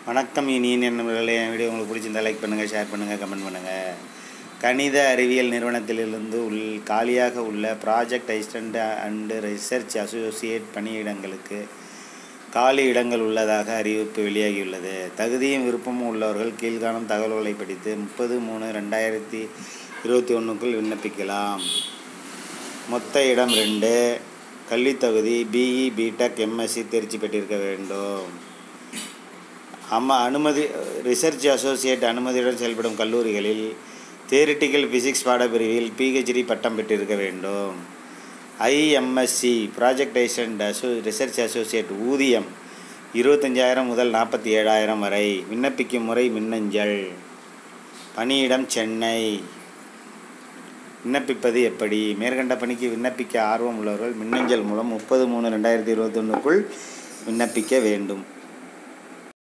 வணக்கம் இனிய நண்பர்களே என் வீடியோ உங்களுக்கு பிடிச்சிருந்தா லைக் பண்ணுங்கள் ஷேர் பண்ணுங்கள் கமெண்ட் பண்ணுங்கள் கணித அறிவியல் நிறுவனத்திலிருந்து உள் காலியாக உள்ள project assistant and research associate பணியிடங்களுக்கு காலி இடங்கள் உள்ளதாக அறிவிப்பு வெளியாகியுள்ளது தகுதியும் விருப்பமும் உள்ளவர்கள் கீழ்காணும் தகவல்களை படித்து முப்பது மூணு ரெண்டாயிரத்தி இருபத்தி ஒன்றுக்குள் விண்ணப்பிக்கலாம் மொத்த இடம் ரெண்டு கல்வித் தகுதி பிஇ பிடெக் எம்எஸ்சி தேர்ச்சி பெற்றிருக்க வேண்டும் அம்மா அனுமதி ரிசர்ச் அசோசியேட் அனுமதியுடன் செயல்படும் கல்லூரிகளில் தியரிட்டிக்கல் ஃபிசிக்ஸ் பாடப்பிரிவில் பிஹெச்டி பட்டம் பெற்றிருக்க வேண்டும் ஐஎம்எஸ்சி ப்ராஜெக்ட் அசிஸ்டன்ட் அசோ ரிசர்ச் அசோசியேட் ஊதியம் இருபத்தஞ்சாயிரம் முதல் நாற்பத்தி ஏழாயிரம் வரை விண்ணப்பிக்கும் முறை மின்னஞ்சல் பணியிடம் சென்னை விண்ணப்பிப்பது எப்படி மேற்கண்ட பணிக்கு விண்ணப்பிக்க ஆர்வம் உள்ளவர்கள் மின்னஞ்சல் மூலம் முப்பது மூணு ரெண்டாயிரத்தி இருபத்தொன்னுக்குள் விண்ணப்பிக்க வேண்டும்